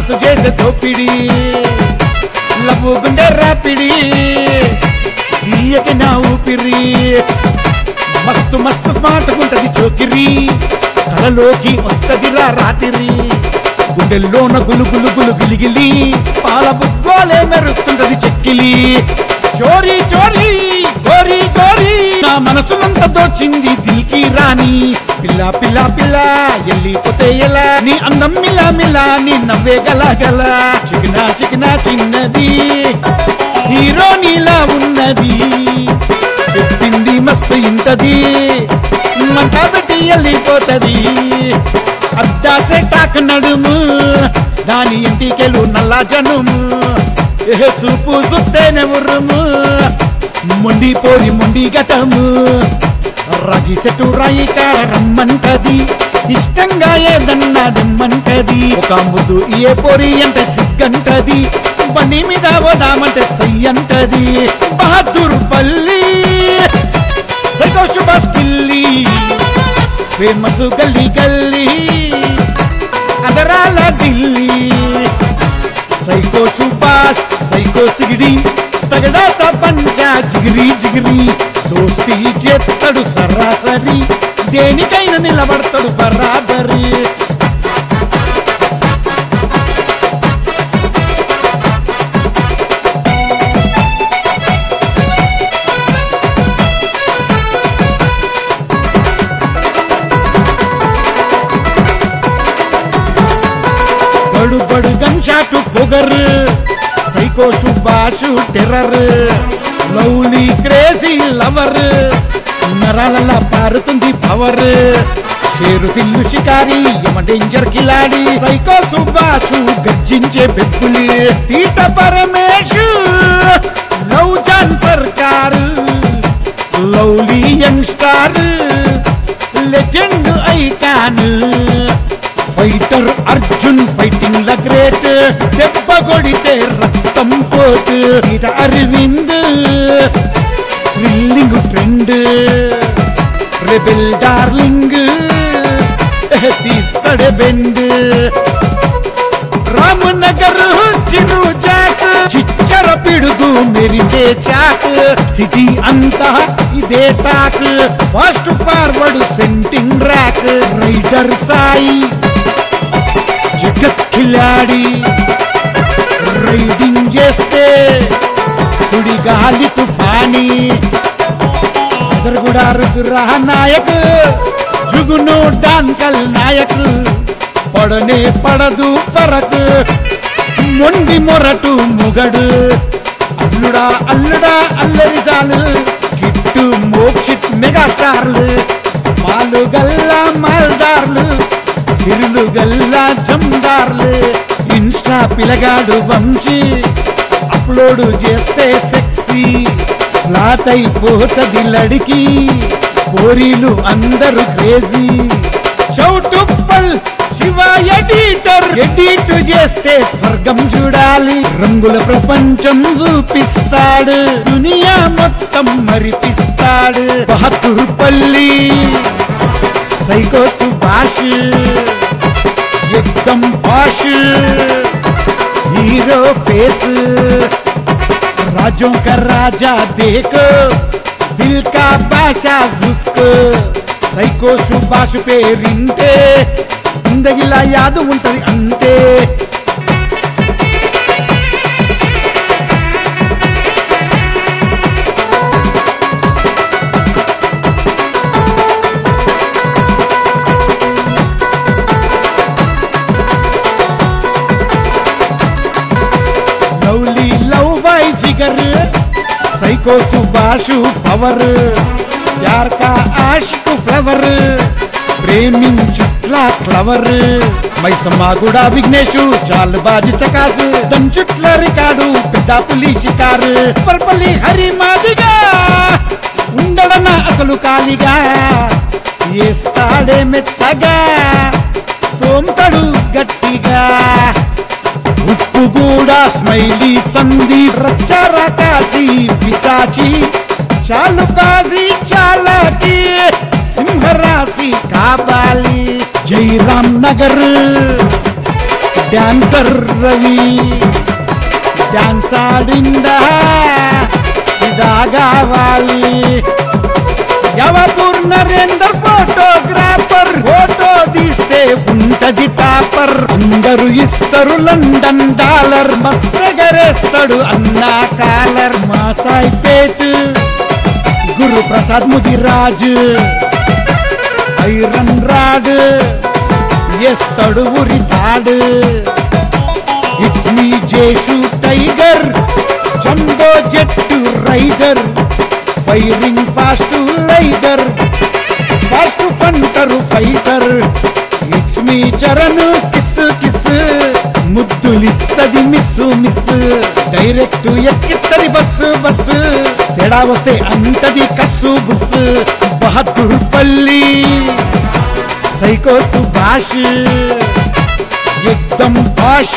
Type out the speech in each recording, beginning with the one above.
మనసు చేసే దోపిడి లవ్వు గుండె రాపిడి తీయక నా ఊపిరి మస్తు మస్తు స్మార్ట్ గుంటది చోకిరి కలలోకి వస్తదిరా రాత్రి గుండెల్లోన గులు గులు గులు గిలిగిలి పాల బుగ్గోలే మెరుస్తుంటది చెక్కిలి చోరీ చోరీ గోరీ గోరీ నా మనసునంత దోచింది దిల్కి రాని పిల్ల పిల్ల పిల్ల ఎల్లిపోతే ఎలా నీ అందం మిలా మిలా నీ నవ్వే గల గల చికినా చికినా చిన్నది హీరో నీలా ఉన్నది చెప్పింది మస్తు ఇంటది మంట పెట్టి వెళ్ళిపోతది అద్దాసే కాక నడుము దాని ఇంటికెళ్ళు నల్ల జనుము ఏ సూపు సుత్తేనే ఉరుము మొండి పోరి మొండి గటము రగి సెట్టు రాయి కాడ రమ్మంటది ఇష్టంగా ఏదన్నా దమ్మంటది ఒక ముద్దు ఏ పోరి అంటే సిగ్గంటది బండి మీద పోదామంటే సై అంటది బహదూర్ పల్లి సైకో సుభాష్ కిల్లి ఫేమస్ గల్లీ గల్లీ అదరాల ఢిల్లీ సైకో సుభాష్ సైకో సిగిడి తగడాత పంచ జిగిరి జిగిరి దోస్తి చేత్తడు సరాసరి దేనికైనా నిలబడతాడు బరాబరి బడు బడు గన్ షాట్ పొగర్ psycho Subhash terror lovely crazy lover నరాలలా పారుతుంది పవర్ షేరు తిల్లు షికారి యమ డేంజర్ కిలాడి సైకో సుభాష్ గర్జించే పెప్పులి తీట పరమేశ్ లవ్ జాన్ సర్కార్ lovely young star legend icon fighter Arjun fighting ల గ్రేట్ దెబ్బ కొడితే రక్తం పోటు ఇట Aravind thrilling trend rebel darling తీస్తాడు బెండ్ రామనగర్ చిరు చాక్ చిచ్చర పిడుగు మెరిసే చాక్ సిటీ అంతా ఇదే టాక్ ఫాస్ట్ ఫార్వర్డ్ సెంటింగ్ ర్యాక్ రైడర్ సాయి జగత్ ఖిలాడి రైడింగ్ చేస్తే సుడిగాలి తుఫాని అదరుగుడా రుద్రా నాయక్ జుగును డాన్కల్ నాయక్ పడనే పడదు పరకు మొండి మొరటు ముగడు అల్లుడా అల్లుడా అల్లరి చాలు కిట్టు మోక్షిత్ మెగాస్టార్లు పాలు గల్లా మాల్దార్లు సిరులు గల్లా జందార్లు ఇన్స్టా పిలగాడు వంశీ అప్లోడ్ చేస్తే సెక్సీ ఫ్లాట్ అయిపోతది లడికి పోరీలు అందరూ crazy Choutuppal Shiva editor edit చేస్తే స్వర్గం చూడాలి రంగుల ప్రపంచం చూపిస్తాడు దునియా మొత్తం మరిపిస్తాడు బహదూర్పల్లి సైకో సుభాష్ ఎక్దం పాష్ हीरो फेस राजों का राजा देखो दिल का बादशाह उसको సైకో సుభాష్ పేరింటే ఇందగిలా యాదు ఉంటది అంతే లవ్లీ లవ్ బాయ్ జిగర్ సైకో సుభాషు పవర్ యార్ కా ఆషిక్ ఫ్లవర్ ప్రేమించుట్లా ఫ్లవర్ మైసమ్మ కూడా విఘ్నేషు చాల్ బాజి చకాసు దంచుట్ల రికార్డు పెద్ద పులి షికారు పర్పల్లి హరి మాదిగా ఉండడన అసలు కాలిగా ఏస్తాడే మెత్తగా సోంతడు గట్టిగా ఉప్పు కూడా స్మైలీ సంధి రచ్చర కాసి పిశాచి చాలు బాజీ చాలాకి సింహరాశి కాబాలి జైరామ్ నగర్ డాన్సర్ రవి డాన్స్ ఆడిందా ఇదా కావాలి యవపూర్ నరేందర్ ఫోటోగ్రాఫర్ ఫోటో తీస్తే ఉంటది టాపర్ అందరూ ఇస్తారు లండన్ డాలర్ మస్తగరేస్తాడు అన్నా కాలర్ మా సాయిపేట్ గురు ప్రసాద్ ముదిరాజ్ ఐరన్ రాడ్ ఎస్తడు ఉరితాడు it's me Jeshu tiger jumbo jet rider firing fast లైడర్ ఫాస్ట్ ఫంటర్ fighter it's me Charan kiss kiss ముద్దులిస్తది మిస్ మిస్ డైరెక్ట్ ఎక్కిత్తది బస్సు బస్సు తేడా వస్తే అంతది కస్సు బుస్సు బహదూర్ పల్లి సైకో సుభాష్ ఎక్దం పాష్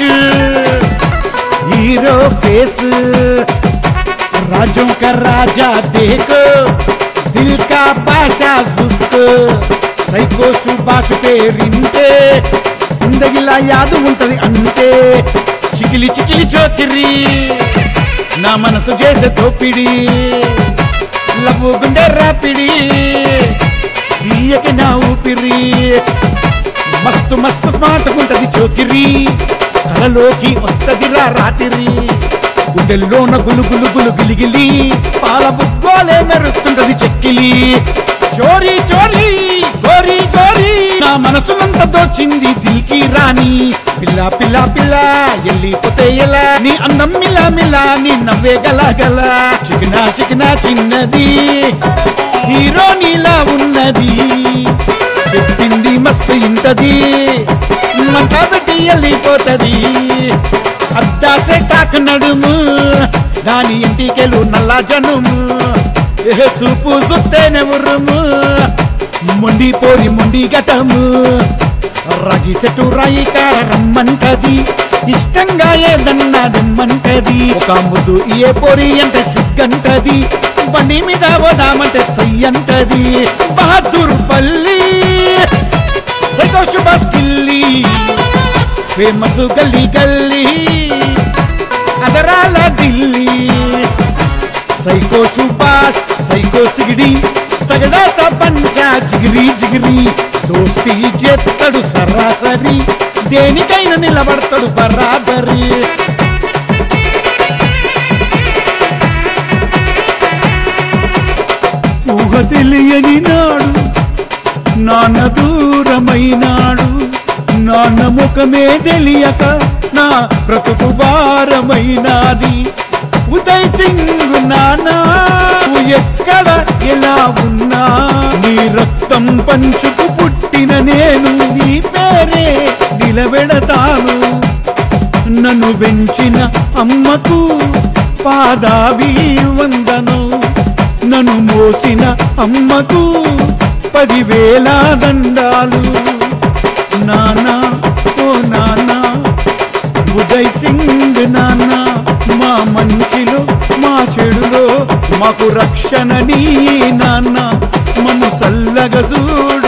హీరో ఫేస్ राजों का राजा देखो दिल का बादशाह उसको సైకో సుభాష్ పేరింటే జిందగిలా యాదు ఉంటది అంతే చికిలి చికిలి చోకిరి నా మనసు చేసే తోపిడి లవ్వు గుండె రాపిడి తీయకి నా ఊపిరి మస్తు మస్తు స్మార్ట్ ఉంటది చోకిరి కలలోకి వస్తదిరా రాత్రి గుండెల్లోన గులు గులు గులు గిలిగిలి పాల బుగ్గోలే మెరుస్తుంటది చెక్కిలి చోరీ చోరీ గోరీ గోరీ నా మనసునంత దోచింది దిల్కి రాని పిల్ల పిల్ల పిల్ల ఎల్లిపోతే ఎలా నీ అందం మిలా మిలా నీ నవ్వే గల గల చికినా చికినా చిన్నది హీరో నీలా ఉన్నది చెప్పింది మస్తు ఇంటది కాబట్టి వెళ్ళిపోతది అద్దాసే కాక నడుము దాని ఇంటికెళ్ళు నల్ల జనుము ఏ సూపు సుత్తేనే ఉరుము మొండి పోరి మొండి గటము రగి సెట్టు రాయి కార రమ్మంటది ఇష్టంగా ఏదన్నా దమ్మంటది ఒక ముద్దు ఏ పొరి అంటే సిగ్గంటది బండి మీద పోదామంటే సై అంటది బహదూర్ పల్లి సైకో సుభాష్ కిల్లి ఫేమస్ గల్లీ గల్లీ అదరాల ఢిల్లీ సైకో సుభాష్ సైకో సిగిడి తగడాత పంచా జిగిరి జిగిరి దోస్తి చేస్తాడు సరాసరి దేనికైనా నిలబడతాడు బరాబరి ఊహ తెలియని నాడు నాన్న దూరమైనాడు నాన్న ముఖమే తెలియక నా బ్రతుకు భారమైనాది ఉదయ్ సింగ్ నానా నువ్వు ఎక్కడ ఎలా ఉన్నా నీ రక్తం పంచుకు పుట్టిన నేను నీ పేరే నిలబెడతాను నన్ను పెంచిన అమ్మకు పాదాభి వందను నన్ను మోసిన అమ్మకు పదివేల దండాలు నానా ఓ నానా ఉదయ్ సింగ్ నాన్న మా మంచిలో మా చెడులో మాకు రక్షణ నీ నాన్న మమ్ము సల్లగ చూడు